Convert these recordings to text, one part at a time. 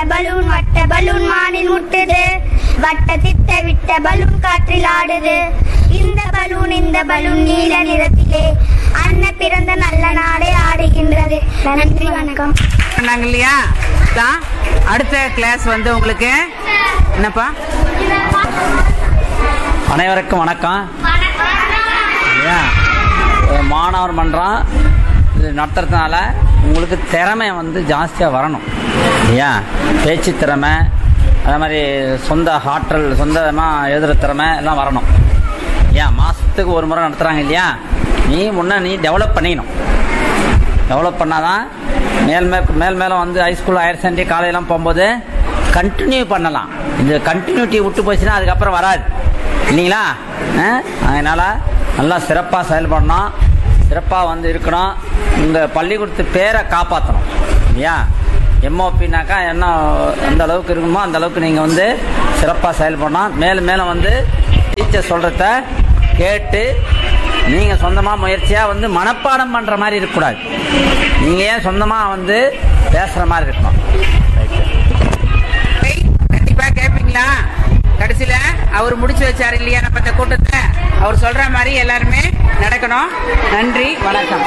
Balloon வட்ட balloon மானில் முட்டுது வட்ட திட்ட விட்ட பலூன் காற்றில் ஆடுது இந்த பலூன் இந்த பலூன் நீல நிறத்திலே அன்ன பிறந்த நல்ல நாடே ஆடுகின்றது நன்றி வணக்கம் பண்ணாங்க இல்லையா தான் அடுத்த கிளாஸ் வந்து உங்களுக்கு என்னப்பா அனைவருக்கும் வணக்கம் ஐயா, ஒரு மாணவர் மன்றம் இது நடத்துறதுனால உங்களுக்கு திறமை வந்து ஜாஸ்தியாக வரணும் ஐயா பேச்சு திறமை அதே மாதிரி சொந்த ஆற்றல் சொந்தமாக எழுதுகிற திறமை எல்லாம் வரணும் ஏன் மாதத்துக்கு ஒரு முறை நடத்துகிறாங்க இல்லையா நீ முன்னே நீ டெவலப் பண்ணிக்கணும் டெவலப் பண்ணாதான் மேல் மே மேல் மேலே வந்து ஹைஸ்கூல் ஹையர் செகண்டரி காலையெல்லாம் போகும்போது கண்டினியூ பண்ணலாம் இந்த கண்டினியூட்டி விட்டு போச்சுன்னா அதுக்கப்புறம் வராது இல்லைங்களா அஹ்? அதனால் நல்லா சிறப்பாக செயல்படணும் சிறப்பாக வந்து இருக்கணும் உங்கள் பள்ளிக்கூடத்து பேரை காப்பாற்றணும் இல்லையா எம்ஓபினாக்கா என்ன எந்த அளவுக்கு இருக்குமோ அந்த அளவுக்கு நீங்கள் வந்து சிறப்பாக செயல்படணும் மேலும் மேலும் வந்து டீச்சர் சொல்கிறத கேட்டு நீங்கள் சொந்தமாக முயற்சியாக வந்து மனப்பாடம் பண்ணுற மாதிரி இருக்கக்கூடாது நீங்கள் ஏன் சொந்தமாக வந்து பேசுகிற மாதிரி இருக்கணும் கண்டிப்பா கேட்பீங்களா கடைசியில அவர் முடிச்சு வச்சாரு இல்லையா நம்ம இந்த கூட்டத்தை அவர் சொல்ற மாதிரி எல்லாருமே நடக்கணும் நன்றி வணக்கம்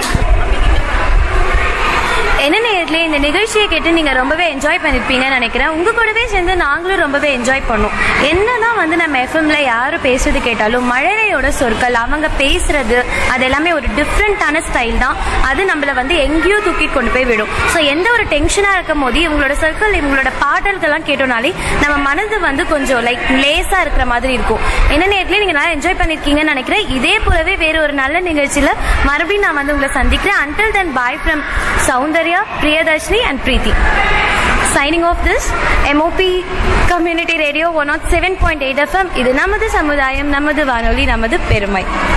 என்ன நேரத்துல இந்த நிகழ்ச்சியை கேட்டு நீங்க ரொம்பவே என்ஜாய் பண்ணிருப்பீங்கன்னு நினைக்கிறேன் உங்க கூடவே சேர்ந்து நாங்களும் ரொம்பவே என்ஜாய் பண்ணோம் என்னதான் வந்து நம்ம எஃப்எம்ல யாரு பேசுறது கேட்டாலும் மழலையோட சொற்கள் அவங்க பேசுறது அது எல்லாமே ஒரு டிஃப்ரெண்டான ஸ்டைல் தான் அது நம்மள வந்து எங்கேயோ தூக்கிட்டு கொண்டு போய் விடும் ஸோ எந்த ஒரு டென்ஷனா இருக்கும் போது இவங்களோட சொற்கள் இவங்களோட பாடல்கள்லாம் கேட்டோம்னாலே நம்ம மனது வந்து கொஞ்சம் லைக் லேசா இருக்கிற மாதிரி இருக்கும் என்ன நேரத்துல நீங்க நல்லா என்ஜாய் பண்ணிருக்கீங்கன்னு நினைக்கிறேன் இதே போலவே வேற ஒரு நல்ல நிகழ்ச்சியில மறுபடியும் நான் வந்து உங்களை சந்திக்கிறேன் until then bye from Soundarya Priyadarshini and Preethi signing off this MOP community radio one not seven point eight FM இது நமது சமுதாயம் நமது வானொலி நமது பெருமை